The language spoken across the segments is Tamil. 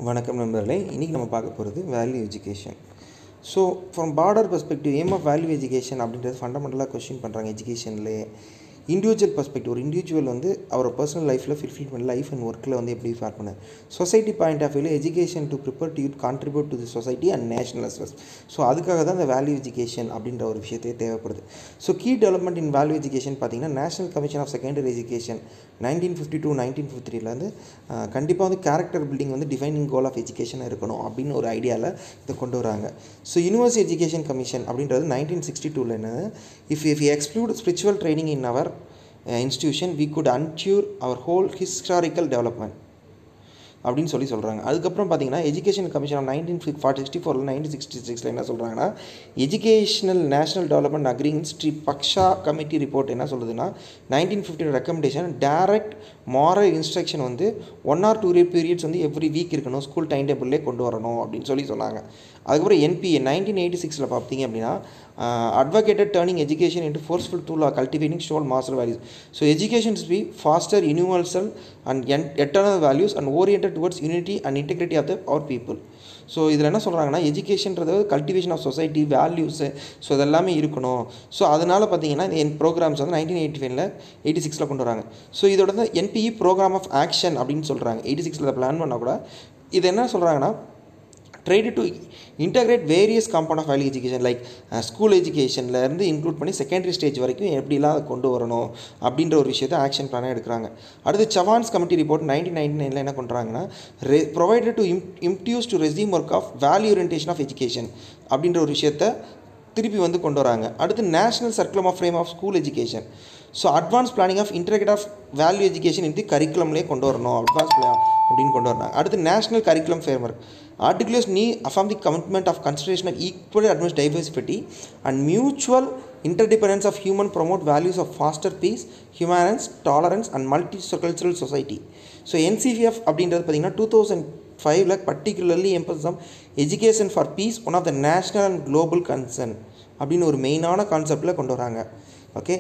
வணக்கம் நண்பர்களே இன்றைக்கி நம்ம பார்க்க போகிறது value education so from broader perspective aim of value education அப்படின்றது ஃபண்டமெண்டலாக கொஸ்டின் பண்ணுறாங்க எஜுகேஷன்லேயே இண்டிவிஜுவல் பர்ஸ்பெக்டிவ் ஒரு இண்டிவிஜுவல் வந்து அவர் பர்சனல் லைஃப்பில் ஃபில்ஃபில் பண்ண லைஃப் அண்ட் ஒர்க்கில் வந்து எப்படி ஃபேர் பண்ண சொசைட்டி பாயிண்ட் ஆஃப் வியூவில் education to prepare to youth contribute to the society and national அஸ்வஸ் ஸோ அதுக்காக தான் இந்த வேல்யூ எஜுகேஷன் அப்படின்ற ஒரு விஷயத்தையே தேவைப்படுது so key development in value education பார்த்தீங்கன்னா national commission of secondary education nineteen fifty two nineteen fifty த்ரீல வந்து கண்டிப்பாக வந்து கேரக்டர் பில்டிங் வந்து டிஃபைனிங் கோல் ஆஃப் எஜுகேஷனாக இருக்கணும் அப்படின்னு ஒரு ஐடியாவில் இதை கொண்டு வராங்க ஸோ யூனிவர்சிட்டி எஜுகேஷன் கமிஷன் அப்படின்றது நைன்டீன் சிக்ஸ்டி டூவில் என்ன if if exclude spiritual training in our institution we could untrue our whole historical development அப்படின்னு சொல்லி சொல்கிறாங்க அதுக்கப்புறம் பார்த்தீங்கன்னா education commission of nineteen forty sixty ஃபோரில் நைன்டீன் சிக்ஸ்டி சிக்ஸில் என்ன சொல்கிறாங்கன்னா எஜுகேஷனல் நேஷனல் டெவலப்மெண்ட் அக்ரிங் ஸ்ரீ பக்ஷா கமிட்டி ரிப்போர்ட் என்ன சொல்லுதுன்னா nineteen fifteen recommendation direct moral instruction வந்து ஒன் ஆர் டூ பீரியட்ஸ் வந்து எவ்ரி வீக் இருக்கணும் ஸ்கூல் டைம் டேபிள்லே கொண்டு வரணும் அப்படின்னு சொல்லி சொன்னாங்க அதுக்கப்புறம் என்பிஏ நைன்டீன் எயிட்டி சிக்ஸில் பார்த்தீங்க அப்படின்னா advocated turning education into forceful tool or cultivating social master values so educations be foster universal and என் eternal values and orient towards unity and integrity of the our people so இதில் என்ன சொல்கிறாங்கன்னா எஜுகேஷன்றது cultivation of society values so இதெல்லாமே இருக்கணும் ஸோ அதனால் பார்த்தீங்கன்னா என் ப்ரோக்ராம்ஸ் வந்து நைன்டீன் எயிட்டி ஃபைவ்ல எயிட்டி சிக்ஸில் கொண்டு வராங்க ஸோ இதோட வந்து என்பிஇ ப்ரோக்ராம் ஆஃப் ஆக்ஷன் அப்படின்னு சொல்கிறாங்க எயிட்டி சிக்ஸில் பிளான் பண்ணால் கூட இது என்ன சொல்கிறாங்கன்னா tried to integrate various compound of value education like school எஜுகேஷன்லேருந்து இன்க்ளூட் பண்ணி செகண்டரி ஸ்டேஜ் வரைக்கும் எப்படிலாம் அதை கொண்டு வரணும் அப்படின்ற ஒரு விஷயத்தை ஆக்ஷன் பிளானாக எடுக்கிறாங்க அடுத்து Chavan's committee report nineteen ninety நைனில் என்ன பண்ணுறாங்கன்னா ரெ ப்ரொவைடட் டு இம் induce to resume work of value orientation of education அப்படின்ற ஒரு விஷயத்தை திருப்பி வந்து கொண்டு வராங்க அடுத்து national curriculum of frame of school education so advance planning of integrate of value education இந்த கரிக்குலம்லேயே கொண்டு வரணும் அட்வான்ஸ் பிளான் அப்படின்னு கொண்டு வராங்க அடுத்து நேஷனல் கரிக்குலம் ஃப்ரேம்ஒர்க் ஆர்டிகுலர்ஸ் நீ affirm the commitment of consideration of equal advance diversity and mutual interdependence of human promote values of faster peace humanence tolerance and multicultural society so NCPF அப்படின்றது பார்த்தீங்கன்னா டூ தௌசண்ட் ஃபைவ்ல particularly emphasis education for peace one of the national and global concern அப்படின்னு ஒரு மெயினான கான்செப்டில் கொண்டு வராங்க ஓகே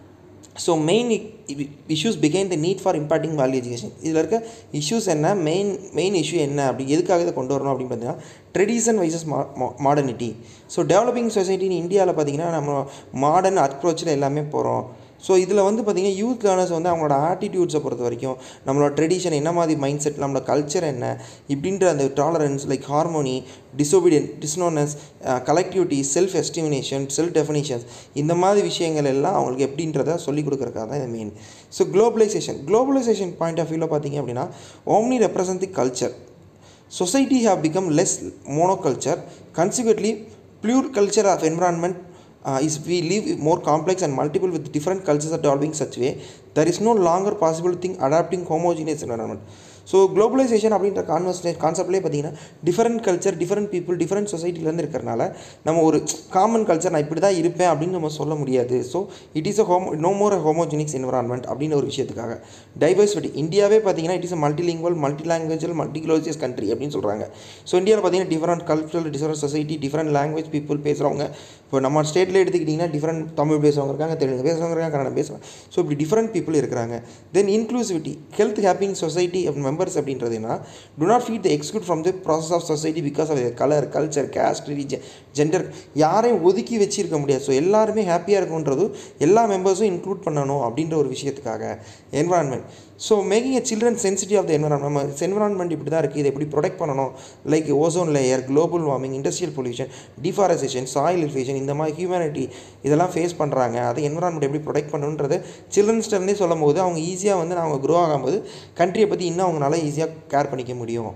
ஸோ மெயின் இஷ்யூஸ் பிகைன் the need for imparting value education இதில் இருக்க இஷ்யூஸ் என்ன மெயின் மெயின் இஷ்யூ என்ன அப்படி எதுக்காக இதை கொண்டு வரணும் அப்படின்னு பார்த்தீங்கன்னா ட்ரெடிஷன் வைசஸ் மா மாடர்னிட்டி ஸோ டெவலப்பிங் சொசைட்டின்னு இந்தியாவில் பார்த்தீங்கன்னா நம்ம மாடர்ன் அப்ரோச்சில் எல்லாமே போகிறோம் ஸோ இதில் வந்து பார்த்திங்கன்னா யூத் லேர்னர்ஸ் வந்து அவங்களோட ஆட்டிடியூட்ஸை பொறுத்த வரைக்கும் நம்மளோட ட்ரெடிஷன் என்ன மாதிரி மைண்ட் செட் நம்மளோட கல்ச்சர் என்ன இப்படின்ற அந்த டாலரன்ஸ் லைக் ஹார்மோனி டிசோபீடியன் டிஸ்னோனஸ் collectivity self estimation self definitions இந்த மாதிரி விஷயங்கள் எல்லாம் அவங்களுக்கு எப்படின்றத சொல்லிக் கொடுக்குறக்காக தான் இது main so globalisation globalisation point of வியூவில் பார்த்தீங்க அப்படின்னா omni represent the culture society have become less monoculture consequently pure culture of environment uh, is we live more complex and multiple with different cultures are developing such way there is no longer possible thing adapting homogeneous environment so globalisation அப்படின்ற கான்வர்சே கான்செப்ட்லேயே பார்த்தீங்கன்னா different culture different people different சொசைட்டிலேருந்து இருக்கிறனால நம்ம ஒரு காமன் கல்ச்சர் நான் இப்படி தான் இருப்பேன் அப்படின்னு நம்ம சொல்ல முடியாது so it is a homo no more a homogeneous environment அப்படின்னு ஒரு விஷயத்துக்காக டைவர்சிட்டி இந்தியாவே பார்த்தீங்கன்னா it is a multilingual multi lingual மல்டிகுலோசியஸ் கண்ட்ரி அப்படின்னு சொல்கிறாங்க ஸோ இந்தியாவில் பார்த்தீங்கன்னா different cultural different society different language people பேசுகிறவங்க இப்போ நம்ம ஸ்டேட்டில் எடுத்துக்கிட்டிங்கன்னா டிஃப்ரெண்ட் தமிழ் பேசுகிறவங்க இருக்காங்க தெலுங்கு பேசுகிறவங்க இருக்காங்க கன்னடம் பேசுகிறாங்க ஸோ இப்படி டிஃப்ரெண்ட் பீப்புள் இருக்கிறாங்க then inclusivity health happening society members அப்படின்றது என்ன to not feel the exclude from the process of society because of colour culture caste religion gender யாரையும் ஒதுக்கி வச்சிருக்க முடியாது ஸோ எல்லாருமே ஹாப்பியாக இருக்குன்றதும் எல்லா மெம்பர்ஸும் இன்க்ளூட் பண்ணணும் அப்படின்ற ஒரு விஷயத்துக்காக environment so making a children sensitive of the environment நம்ம என்வரான்மெண்ட் இப்படி தான் இருக்குது இதை எப்படி ப்ரொடெக்ட் பண்ணணும் like ozone layer global warming industrial pollution deforestation soil இல்ஃபேஷன் இந்த மாதிரி ஹியூமனிட்டி இதெல்லாம் ஃபேஸ் பண்ணுறாங்க அதை என்வரான்மெண்ட் எப்படி ப்ரொடெக்ட் பண்ணணுன்றது சில்ட்ரன்ஸ்டர்னே சொல்லும் போது அவங்க ஈஸியாக வந்து அவங்க க்ரோ ஆகும்போது கண்ட்ரியை பற்றி இன்னும் அவங்களால ஈஸியாக கேர் பண்ணிக்க முடியும்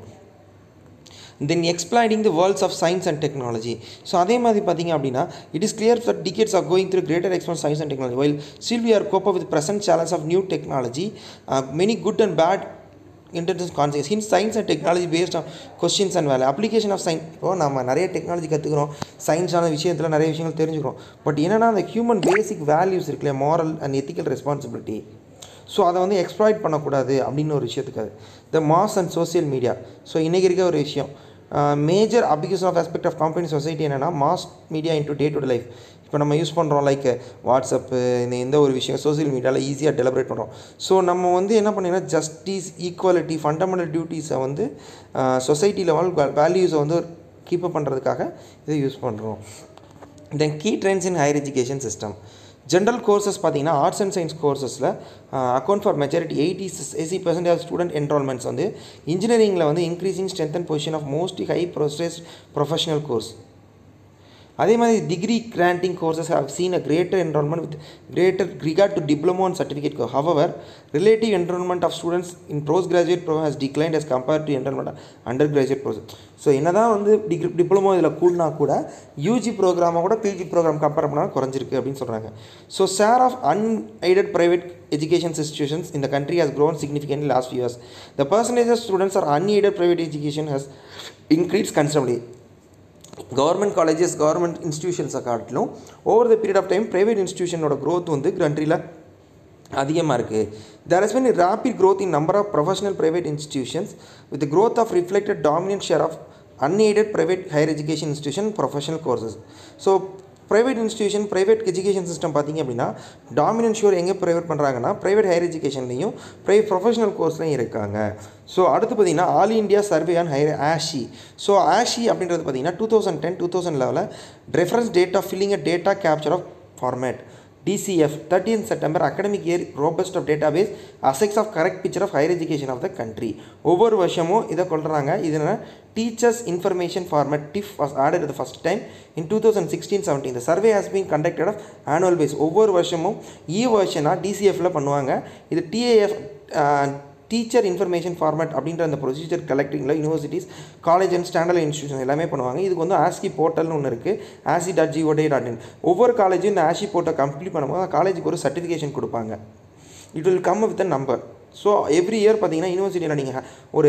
then explaining the worlds of science and technology so அதே மாதிரி பார்த்தீங்க அப்படின்னா it is clear that decades are going through greater expanse science and technology while still we are cope with present challenge of new technology many good and bad intelligence concept in science and technology based on questions and வேலை அப்ளிகேஷன் ஆஃப் சயின்ஸ் இப்போ நம்ம நிறைய டெக்னாலஜி கற்றுக்குறோம் சயின்ஸான விஷயத்தில் நிறைய விஷயங்கள் தெரிஞ்சுக்கிறோம் பட் என்னென்னா அந்த ஹியூமன் பேசிக் வேல்யூஸ் இருக்குல்ல moral and ethical responsibility so அதை வந்து எக்ஸ்ப்ளாய்ட் பண்ணக்கூடாது அப்படின்னு ஒரு விஷயத்துக்காது the mass and social media so இன்றைக்கி இருக்க ஒரு விஷயம் major application of aspect of company society என்னென்னா mass media into day to day life இப்போ நம்ம யூஸ் பண்ணுறோம் லைக் வாட்ஸ்அப்பு இந்த எந்த ஒரு விஷயம் சோஷியல் மீடியாவில் ஈஸியாக டெலிபரேட் பண்ணுறோம் ஸோ நம்ம வந்து என்ன பண்ணிங்கன்னா ஜஸ்டிஸ் ஈக்குவாலிட்டி ஃபண்டமெண்டல் டியூட்டிஸை வந்து சொசைட்டி லெவல் வேல்யூஸை வந்து கீப்பப் பண்ணுறதுக்காக இதை யூஸ் பண்ணுறோம் then key trends in higher education system general courses பார்த்தீங்கன்னா ஆர்ட்ஸ் அண்ட் சயின்ஸ் கோர்சஸில் account for majority eighty eighty percent of student enrolments வந்து இன்ஜினியரிங்கில் வந்து increasing strength and position of mostly high process professional course அதே மாதிரி degree granting courses have seen a greater enrolment with greater regard to diploma and certificate however relative enrolment of students in post graduate programme has declined as compare to enrolment under graduate process so என்ன தான் வந்து டிகிரி டிப்ளமோ இதில் கூடனா கூட யூஜி ப்ரோக்ராமை கூட பிஜி ப்ரோக்ராம் கம்பேர் பண்ணால் குறைஞ்சிருக்கு அப்படின்னு சொல்கிறாங்க so share of unaided private education institutions in the country has grown significantly last few years. The percentage of students are unaided private education has increased considerably. Government colleges government இன்ஸ்டியூஷன்ஸை காட்டிலும் over the period of time private இன்ஸ்டியூஷனோட க்ரோத் வந்து கண்ட்ரியில் அதிகமாக இருக்குது there has been rapid growth in number of professional private institutions with the growth of reflected dominant share of unaided private higher education institution professional courses so private institution private education system பார்த்தீங்க அப்படின்னா டாமினன்ட் ஷோர் எங்கே ப்ரைவேட் பண்ணுறாங்கன்னா ப்ரைவேட் ஹையர் எஜுகேஷன்லையும் ப்ரைவேட் ப்ரொஃபஷனல் கோர்ஸ்லையும் இருக்காங்க ஸோ அடுத்து பார்த்தீங்கன்னா all India survey on higher AISHE so AISHE அப்படின்றது பார்த்தீங்கன்னா two thousand ten two thousand லெவலில் reference date of filling a data capture of format DCF 13th September academic year robust of database assets of correct picture of higher education of the country ஒவ்வொரு வருஷமும் இதை கொள்கிறாங்க இதில் teachers information format TIF was added the first time in two thousand sixteen seventeen the survey has been conducted of annual base ஒவ்வொரு வருஷமும் இ வருஷனாக டிசிஎஃப்ல பண்ணுவாங்க இது டிஏஎஃப் டீச்சர் இன்ஃபர்மேஷன் ஃபார்மேட் அப்படின்ற அந்த ப்ரொசீஜர் கலெக்டிங்கில் universities college and standard institution எல்லாமே பண்ணுவாங்க இதுக்கு வந்து ஆஸ்கி போர்ட்டல்னு ஒன்று இருக்குது ஆசி டாட் ஜிஓடே டாட் இன் ஒவ்வொரு காலேஜும் இந்த ஆஷி போர்ட்டை கம்ப்ளீட் பண்ணும்போது காலேஜுக்கு ஒரு சர்டிஃபிகேஷன் கொடுப்பாங்க it will come with a number so every year பார்த்தீங்கன்னா யூனிவர்சிட்டியில் நீங்கள் ஒரு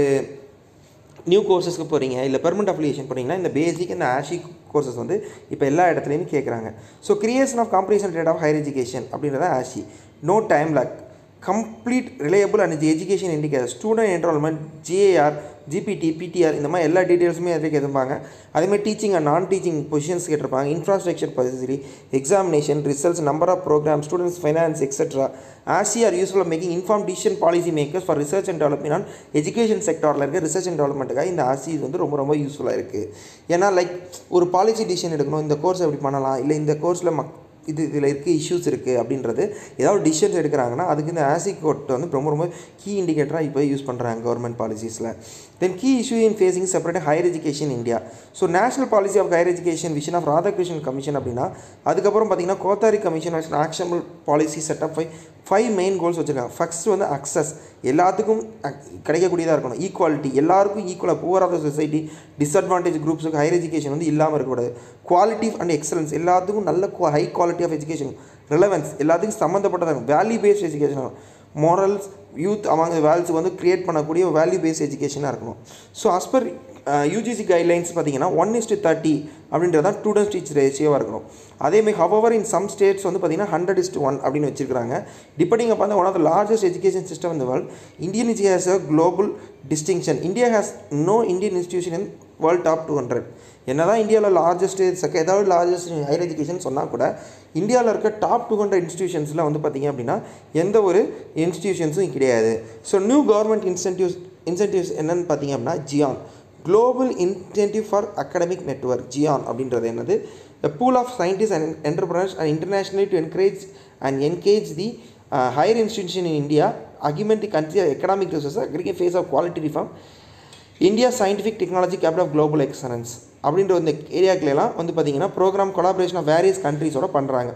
நியூ கோர்சஸ்க்கு போகிறீங்க இல்லை பெர்மனண்ட் அப்ளிகேஷன் போகிறீங்கன்னா இந்த பேசிக் இந்த ஆஷி கோர்சஸ் வந்து இப்போ எல்லா இடத்துலையுமே கேட்குறாங்க so creation of competition rate of higher education அப்படின்றத AISHE no time lag complete reliable and education indicator student enrolment GAR GPT PTR இந்த மாதிரி எல்லா டீட்டெயில்ஸுமே அதில் கேட்டிருப்பாங்க அதேமாதிரி teaching and non teaching positions கேட்டிருப்பாங்க infrastructure facility examination results number of programme students finance etcetera AISHE are useful of making inform decision policy makers for research and development on education செக்டாரில் இருக்க ரிசர்ச் அண்ட் டெவலப்மெண்ட்டுக்காக இந்த ஆசி வந்து ரொம்ப ரொம்ப யூஸ்ஃபுல்லாக இருக்குது ஏன்னா லைக் ஒரு பாலிசி டிசிஷன் எடுக்கணும் இந்த கோர்ஸ் எப்படி பண்ணலாம் இல்லை இந்த கோர்ஸில் மக் இது இதில் இருக்க இஷ்யூஸ் இருக்குது அப்படின்றது ஏதாவது டிசிஷன்ஸ் எடுக்கிறாங்கன்னா அதுக்கு இந்த ஆசி கோட் வந்து ரொம்ப ரொம்ப கீ இண்டிகேட்டராக இப்போ யூஸ் பண்ணுறாங்க கவர்மெண்ட் பாலிசிஸில் then key issue in facing separate higher education India so national policy of higher education vision of Radhakrishnan commission அப்படின்னா அதுக்கப்புறம் பார்த்தீங்கன்னா Kothari commission actionable policy setup five five main goals வச்சுருக்காங்க ஃபஸ்ட்டு வந்து அக்சஸ் எல்லாத்துக்கும் கிடைக்கக்கூடியதாக இருக்கணும் ஈக்குவாலிட்டி எல்லாருக்கும் ஈக்குவலாக poor of the society disadvantage குரூப்ஸுக்கு ஹையர் எஜுகேஷன் வந்து இல்லாமல் இருக்கக்கூடாது குவாலிட்டி அண்ட் எக்ஸலன்ஸ் எல்லாத்துக்கும் நல்ல high quality of education relevance எல்லாத்துக்கும் சம்மந்தப்பட்டதாக value based education morals youth அவங்க வேல்ஸ் வந்து க்ரியேட் பண்ணக்கூடிய வேல்யூ பேஸ்ட் எஜுகேஷனாக இருக்கணும் so as per UGC guidelines பார்த்தீங்கன்னா ஒன் இஸ்டு தேர்ட்டி அப்படின்றது தான் ஸ்டூடெண்ட்ஸ் டீச்சர் ரேஷியோவாக இருக்கணும் அதேமாதிரி ஹவவர் இன் சம் ஸ்டேட்ஸ் வந்து பார்த்தீங்கன்னா ஹண்ட்ரட் இஸ்டு ஒன் அப்படின்னு வச்சிருக்காங்க டிபெண்டிங் அப்போ one of the largest education system இந்த world Indian is has a global distinction India has no Indian institution in world top two hundred என்ன தான் இந்தியாவில் லார்ஜஸ்ட்டு செக ஏதாவது லார்ஜஸ்ட் ஹையர் எஜுகேஷன் சொன்னால் கூட இந்தியாவில் இருக்க டாப் டூ ஹண்ட்ரட் இன்ஸ்டியூஷன்ஸில் வந்து பார்த்திங்க அப்படின்னா எந்த ஒரு இன்ஸ்டியூஷன்ஸும் கிடையாது so new government incentives incentives என்னென்னு பார்த்தீங்க அப்படின்னா GIAN global incentive for academic network GIAN அப்படின்றது என்னது the pool of scientist and entrepreneurs and internationally to encourage and engage the higher institution in India augment the country economic resources aggregate face of quality reform India scientific technology capital of global excellence அப்படின்ற இந்த ஏரியாக்கெல்லாம் வந்து பார்த்திங்கன்னா ப்ரோக்ராம் கொலாபரேஷன் ஆஃப் வேரியஸ் கண்ட்ரீஸோட பண்ணுறாங்க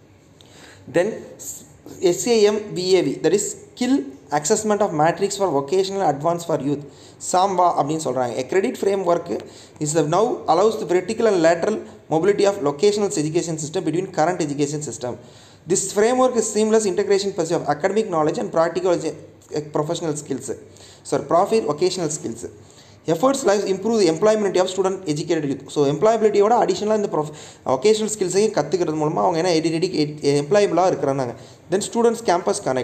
then SAM VAV that is skill assessment of matrix for vocational advance for youth SAMBA அப்படின்னு சொல்கிறாங்க a credit framework is the now allows the vertical and lateral mobility of locational education system between current education system this framework is seamless integration பர்சி of academic knowledge and practical professional skills சார் profit vocational skills efforts life improve employment of student educated youth so எம்ப்ளாயபிலிட்டியோட அடிஷனலாக இந்த ப்ரொஃப் ஒகேஷனல் ஸ்கில்ஸையும் கற்றுக்கிறது மூலமாக அவங்க என்ன எடிடி எம்ப்ளாயபிளாக இருக்கிறாங்க then students campus connect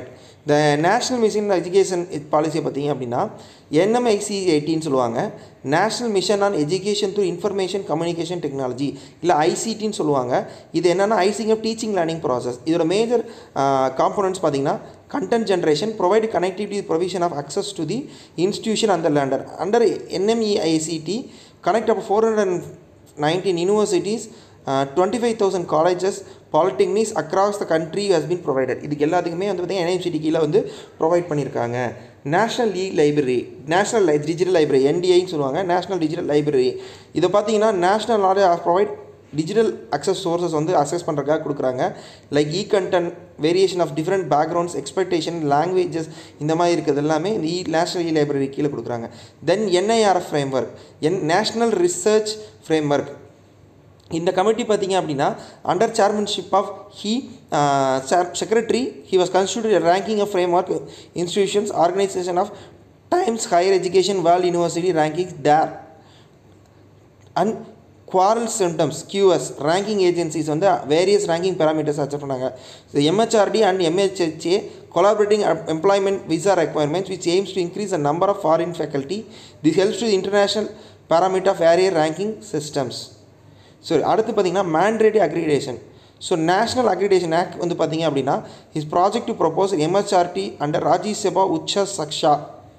the national mission education பாலிசியை பார்த்தீங்க அப்படின்னா என்எம்ஐசி எயிட்டின்னு சொல்லுவாங்க national mission on education through information communication technology இல்லை ஐசிடின்னு சொல்லுவாங்க இது என்னென்னா icing of teaching learning process இதோட மேஜர் காம்போனன்ட்ஸ் பார்த்தீங்கன்னா content generation provide connectivity provision of access to the institution and the lender under nmeict connect up 419 universities uh, 25000 colleges polytechnics across the country has been provided இதுக்கு எல்லாத்துக்குமே வந்து பார்த்தீங்கன்னா என்ஐசிடி கீழே வந்து ப்ரொவைட் பண்ணியிருக்காங்க நேஷ்னல் இ லைப்ரரி நேஷ்னல் லை டிஜிட்டல் லைப்ரரி என்டிஐன்னு சொல்லுவாங்க நேஷ்னல் டிஜிட்டல் லைப்ரரி இதை பார்த்தீங்கன்னா national knowledge provide digital access sources வந்து அக்சஸ் பண்ணுறதுக்காக கொடுக்குறாங்க like e content variation of different backgrounds expectation languages இந்த மாதிரி இருக்கிறது எல்லாமே இந்த இ நேஷ்னல் இ லைப்ரரி கீழே கொடுக்குறாங்க then NIRF framework N national research framework இந்த கமிட்டி பார்த்தீங்க அப்படின்னா under chairmanship of he secretary he was constitute ranking of framework institutions organisation of Times higher education world university ranking there and Quacquarelli Symonds QS ranking agencies வந்து வேரியஸ் ரேங்கிங் பேராமீட்டர்ஸ் அச்சீவ் பண்ணாங்க so MHRD and MHHA collaborating employment visa requirements which aims to increase the number of foreign faculty this helps to international parameter of various ranking systems so அடுத்து பார்த்தீங்கன்னா mandatory accreditation so national accreditation act வந்து பார்த்தீங்க அப்படின்னா is project to propose MHRD under Rajya Sabha Uchcha Shiksha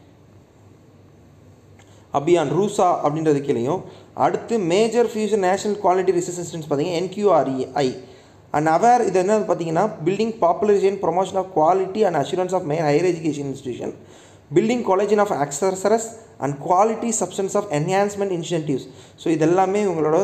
Abhiyan RUSA அப்படின்றது கீழேயும் அடுத்து major future national quality research பார்த்தீங்கன்னா என்கியூஆர்இஐ அண்ட் அவேர் இது என்ன பார்த்தீங்கன்னா building popularisation promotion of quality and assurance of may higher education institution building காலேஜன் ஆஃப் அக்சரஸ் and quality substance of enhancement incentives so இதெல்லாமே இவங்களோட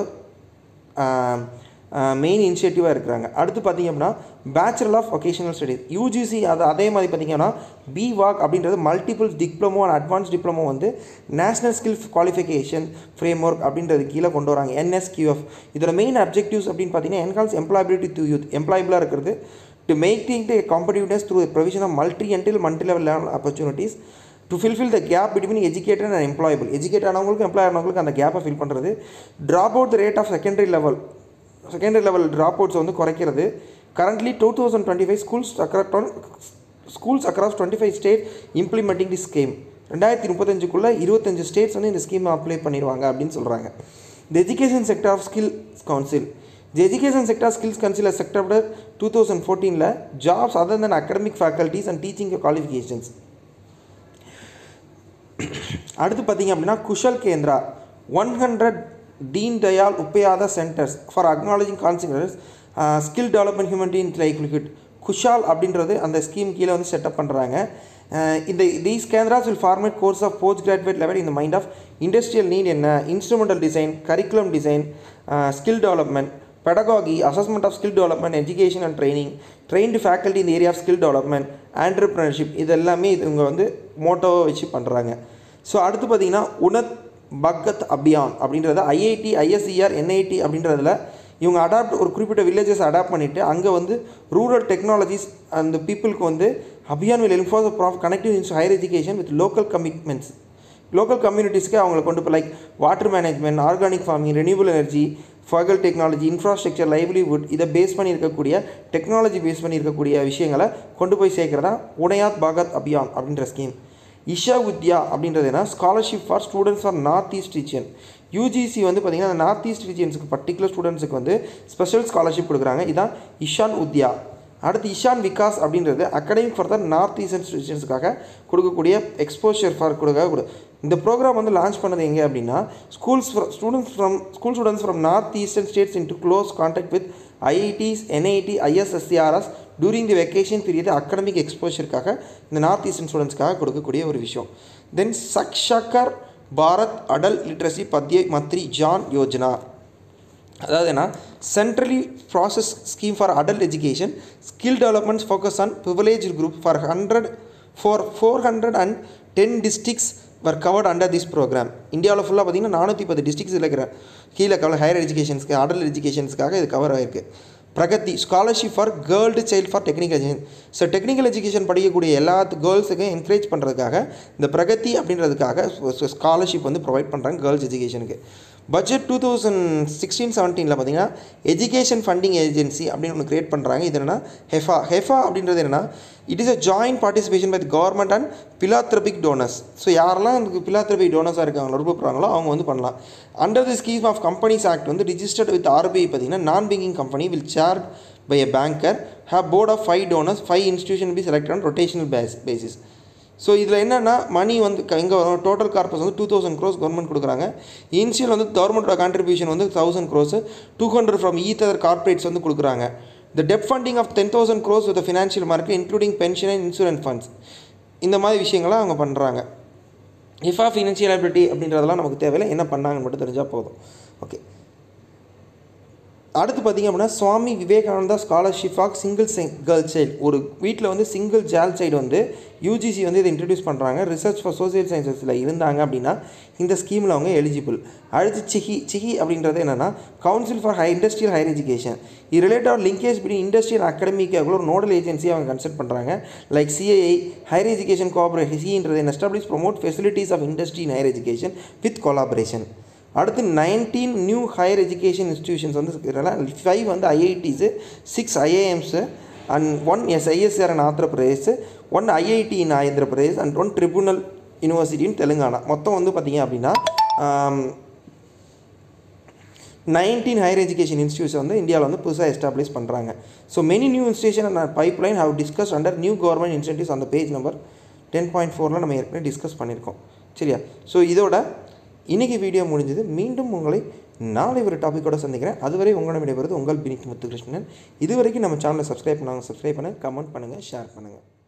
மெயின் இனிஷியேட்டிவாக இருக்கிறாங்க அடுத்து பார்த்திங்க அப்படின்னா bachelor of vocational studies UGC அது அதே மாதிரி பார்த்திங்கன்னா பி வாக் அப்படின்றது multiple diploma and advance diploma வந்து national skill qualification framework அப்படின்றது கீழே கொண்டு வராங்க என்எஸ்கியூஎஃப் இதோட மெயின் அப்ஜெக்டிவ்ஸ் அப்படின்னு பார்த்தீங்கன்னா என்ஹான்ஸ் எம்ப்ளாயபிலிட்டி டு யூத் எம்ப்ளாயபிளாக இருக்கிறது to making the competitiveness through provision of multi entry multi level learn opportunities to fulfil the gap between educated and employable educate ஆனவங்களுக்கும் எம்ப்ளாய் ஆனவங்களுக்கு அந்த கேப்பை ஃபில் பண்ணுறது drop out the rate of secondary level secondary level drop outs வந்து குறைக்கிறது currently two thousand twenty five schools across schools across twenty five state implementing the scheme ரெண்டாயிரத்தி முப்பத்தஞ்சுக்குள்ளே இருபத்தஞ்சு ஸ்டேட்ஸ் வந்து இந்த ஸ்கீம் அப்ளை பண்ணிடுவாங்க அப்படின்னு சொல்கிறாங்க the education sector of skill council the education sector skills council sector two thousand ஃபோர்டீனில் jobs other than academic faculties and teaching qualifications அடுத்து பார்த்தீங்க அப்படின்னா Kaushal Kendra one hundred Deen Dayal Upadhyaya centres for acknowledging considers skill development humanity likelihood Kaushal அப்படின்றது அந்த ஸ்கீம் கீழே வந்து செட்டப் பண்ணுறாங்க இந்த these Kendras will format course of post graduate level இந்த மைண்ட் ஆஃப் இண்டஸ்ட்ரியல் நீட் என்ன instrumental design curriculum design skill development pedagogy, assessment of skill development, education and training, trained faculty in the area of skill development, entrepreneurship இது எல்லாமே இது இவங்க வந்து மோட்டோவை வச்சு பண்ணுறாங்க ஸோ அடுத்து பார்த்தீங்கன்னா உனத் பகத் அபியான் அப்படின்றத ஐஐடி ஐஎஸ்சிஆர் என்ஐடி அப்படின்றதுல இவங்க அடாப்ட் ஒரு குறிப்பிட்ட வில்லேஜஸ் அடாப்ட் பண்ணிவிட்டு அங்கே வந்து ரூரல் டெக்னாலஜிஸ் அந்த பீப்புளுக்கு வந்து Abhiyan will enforce the prof connective ins higher education with local commitments local கம்யூனிட்டிஸ்க்கு அவங்களை கொண்டு போய் like water management organic farming renewable energy faecal technology infrastructure livelihood இதை பேஸ் பண்ணி இருக்கக்கூடிய டெக்னாலஜி பேஸ் பண்ணி இருக்கக்கூடிய விஷயங்களை கொண்டு போய் சேர்க்குறதா உடையாத் பாகத் அபியான் அப்படின்ற ஸ்கீம் இஷா வித்யா அப்படின்றது என்ன scholarship for students for north east region UGC வந்து பார்த்திங்கன்னா நார்த் ஈஸ்ட் ரீஜியன்ஸுக்கு பர்டிகுலர் ஸ்டூடெண்ட்ஸுக்கு வந்து ஸ்பெஷல் ஸ்காலர்ஷிப் கொடுக்குறாங்க இதான் இஷான் உத்யா அடுத்து இஷான் விகாஸ் அப்படின்றது academic for the north eastern ஸ்டூடெண்ட்ஸுக்காக கொடுக்கக்கூடிய எக்ஸ்போஷர் ஃபார் கொடுக்க கொடு இந்த ப்ரோக்ராம் வந்து லான்ச் பண்ணது எங்கே அப்படின்னா schools students from school students from north eastern states in to close contact with IITs NIT ISSCRs during the vacation period academic எக்ஸ்போஷருக்காக இந்த நார்த் ஈஸ்டர்ன் ஸ்டூடெண்ட்ஸ்க்காக கொடுக்கக்கூடிய ஒரு விஷயம் then Saakshar Bharat adult literacy பத்ய மத்ரி ஜான் யோஜனா அதாவது என்ன centrally process scheme for adult education skill developments focus on privilege group for hundred four four hundred and ten districts were covered under this program இந்தியாவில் ஃபுல்லாக பார்த்தீங்கன்னா நானூற்றி பத்து டிஸ்ட்ரிக்ஸ் இருக்கிற கீழே கவர் ஹையர் எஜுகேஷன்ஸ்க்கு அடல்ட் எஜுகேஷன்ஸ்க்காக இது கவர் ஆகிருக்கு Pragati scholarship for girl child for technical education so technical education படிக்கக்கூடிய எல்லா கேர்ள்ஸுக்கும் என்கரேஜ் பண்ணுறதுக்காக இந்த பிரகதி அப்படின்றதுக்காக ஸ்காலர்ஷிப் வந்து ப்ரொவைட் பண்ணுறாங்க கேர்ள்ஸ் எஜுகேஷனுக்கு பட்ஜெட் டூ தௌசண்ட் சிக்ஸ்டீன் செவன்டீனில் பார்த்தீங்கன்னா எஜுகேஷன் ஃபண்டிங் ஏஜென்சி அப்படின்னு ஒன்று கிரியேட் பண்ணுறாங்க இது என்னென்னா ஹெஃபா ஹெஃபா அப்படின்றது என்னென்னா it is a joint participation with government and philanthropic donors so யாரெல்லாம் எனக்கு பிலாத்ரபிக் டோனர்ஸாக இருக்காங்களோ விருப்பப்படுறாங்களோ அவங்க வந்து பண்ணலாம் under the scheme of companies act வந்து ரிஜிஸ்டர்ட் வித் ஆர்பிஐ பார்த்தீங்கன்னா non banking company will chair by a banker have board of five donors five institution be select on rotational base basis so இதில் என்னென்னா மணி வந்து எங்கே வரும் டோட்டல் கார்பஸ் வந்து டூ தௌசண்ட் க்ரோஸ் கவர்மெண்ட் கொடுக்குறாங்க இனிஷியல் வந்து கவர்மெண்ட்டோட கான்ட்ரிபியூஷன் வந்து thousand crores two hundred from each other corporates வந்து கொடுக்குறாங்க the debt funding of ten thousand crores with financial market including pension and insurance funds இந்த மாதிரி விஷயங்கள்லாம் அவங்க பண்ணுறாங்க இஃபா ஃபினான்ஷியல் அபிலிட்டி அப்படின்றதெல்லாம் நமக்கு தேவையில்லை என்ன பண்ணாங்கன்னு மட்டும் தெரிஞ்சால் போதும் ஓகே அடுத்து பார்த்திங்க அப்படின்னா Swami Vivekananda scholarship of single girl child ஒரு வீட்டில் வந்து சிங்கிள் ஜேர்ள் சைடு வந்து யூஜிசி வந்து இதை இன்ட்ரடியூஸ் பண்ணுறாங்க ரிசர்ச் ஃபார் சோசியல் சயின்சஸில் இருந்தாங்க அப்படின்னா இந்த ஸ்கீமில் அவங்க எலிஜிபிள் அடுத்து சிஹி சிஹி அப்படின்றது என்னென்னா council for high industrial higher education இது ரிலேட்டட் லிங்கேஜ் பிட்வீன் இண்டஸ்ட்ரியல் அகாடமிக்காக ஒரு நோடல் ஏஜென்சி அவங்க கன்சல்ட் பண்ணுறாங்க like CII higher education cooperation சின்றது establish promote facilities of industry in higher education with collaboration அடுத்து nineteen new higher education institutions வந்து இருக்கிறனால ஃபைவ் வந்து IITs six IIMs and one IISER in Andhra Pradesh one IIT in Andhra Pradesh and one tribunal university in Telangana மொத்தம் வந்து பார்த்திங்க அப்படின்னா நைன்டீன் ஹையர் எஜுகேஷன் இன்ஸ்டியூட்ஸ் வந்து இந்தியாவில் வந்து புதுசாக எஸ்டாப்ளிஷ் பண்ணுறாங்க so many new institution and pipeline have discuss under new government incentives அந்த பேஜ் நம்பர் டென் பாயிண்ட் ஃபோரில் நம்ம ஏற்கனவே டிஸ்கஸ் பண்ணியிருக்கோம் சரியா ஸோ இதோட இன்றைக்கி வீடியோ முடிஞ்சது மீண்டும் உங்களை நாளை ஒரு டாப்பிக்கோட சந்திக்கிறேன் அதுவரை உங்களிடம் விடைபெறுவது உங்கள் பினிக் முத்துகிருஷ்ணன் இதுவரைக்கும் நம்ம சேனலை சப்ஸ்கிரைப் பண்ணாங்க சப்ஸ்கிரைப் பண்ணுங்கள் கமெண்ட் பண்ணுங்கள் ஷேர் பண்ணுங்கள்